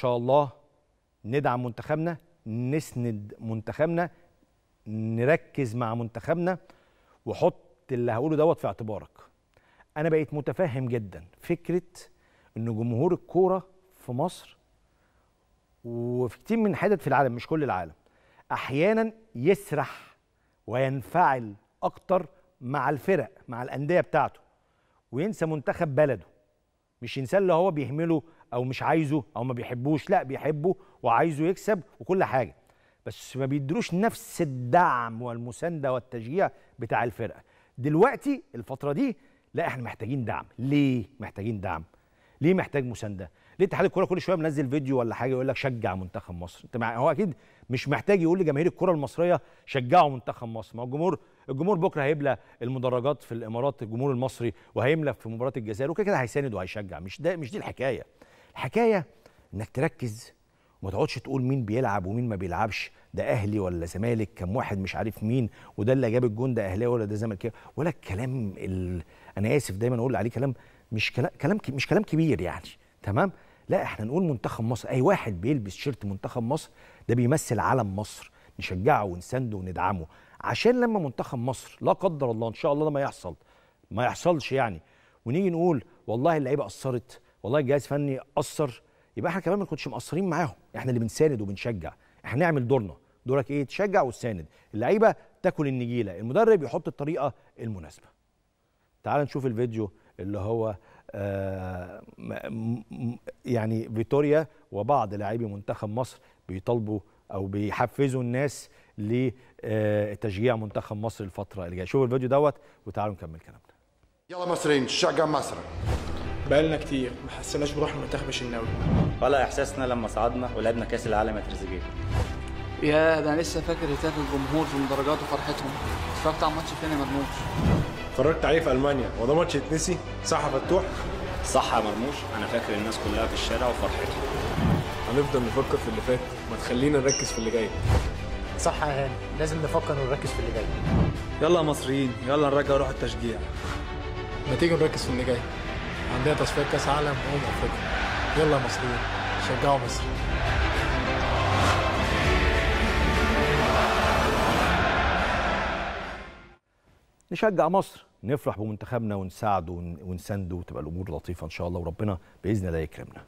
شاء الله ندعم منتخبنا نسند منتخبنا نركز مع منتخبنا وحط اللي هقوله دوت في اعتبارك انا بقيت متفهم جدا فكره ان جمهور الكوره في مصر وفي كتير من حتت في العالم مش كل العالم احيانا يسرح وينفعل اكتر مع الفرق مع الانديه بتاعته وينسى منتخب بلده مش ينساه اللي هو بيهمله او مش عايزه او ما بيحبوش لا بيحبه وعايزه يكسب وكل حاجه بس ما بيدروش نفس الدعم والمسانده والتشجيع بتاع الفرقه دلوقتي الفتره دي لا احنا محتاجين دعم ليه محتاجين دعم ليه محتاج مسانده ليه اتحاد الكوره كل شويه منزل فيديو ولا حاجه يقول لك شجع منتخب مصر انت مع... هو اكيد مش محتاج يقول لجماهير الكره المصريه شجعوا منتخب مصر ما هو الجمهور الجمهور بكره هيملى المدرجات في الامارات الجمهور المصري وهيملى في مباراه الجزائر وكده كده هيساند وهيشجع مش ده مش دي الحكايه الحكايه انك تركز وما تقعدش تقول مين بيلعب ومين ما بيلعبش ده اهلي ولا زمالك كم واحد مش عارف مين وده اللي جاب الجون ده اهلاوي ولا ده زملكاوي ولا الكلام ال... انا اسف دايما اقول عليه كلام مش كلام كلام مش كلام كبير يعني تمام لا احنا نقول منتخب مصر اي واحد بيلبس شيرت منتخب مصر ده بيمثل علم مصر نشجعه ونسنده وندعمه عشان لما منتخب مصر لا قدر الله ان شاء الله ده ما يحصل ما يحصلش يعني ونيجي نقول والله اللعيبه قصرت والله الجهاز الفني قصر يبقى احنا كمان ما كنتش مقصرين معاهم احنا اللي بنساند وبنشجع احنا نعمل دورنا دورك ايه تشجع وتساند اللعيبه تاكل النجيله المدرب يحط الطريقه المناسبه تعال نشوف الفيديو اللي هو آه يعني فيتوريا وبعض لاعبي منتخب مصر بيطالبوا او بيحفزوا الناس لتشجيع منتخب مصر الفتره اللي جايه شوفوا الفيديو دوت وتعالوا نكمل كلامنا يلا مصريين شجع مصر بقالنا كتير ما حسيناش بروح المنتخب الشناوي ولا احساسنا لما صعدنا ولعبنا كاس العالم يا تريزيجيه يا ده انا لسه فاكر هتاف الجمهور في المدرجات وفرحتهم اتفرجت على الماتش فين يا مرموش اتفرجت عليه في المانيا هو ده ماتش يتنسي صح يا فتوح صح يا مرموش انا فاكر الناس كلها في الشارع وفرحتهم هنفضل نفكر في اللي فات ما تخلينا نركز في اللي جاي صح يا هاني لازم نفكر ونركز في اللي جاي يلا يا مصريين يلا نرجع روح التشجيع ما تيجي نركز في اللي جاي عندنا تصفيات كاس عالم وامم افريقيا يلا يا مصريين شجعوا مصر نشجع مصر نفرح بمنتخبنا ونساعده ونسنده وتبقى الامور لطيفه ان شاء الله وربنا باذن الله يكرمنا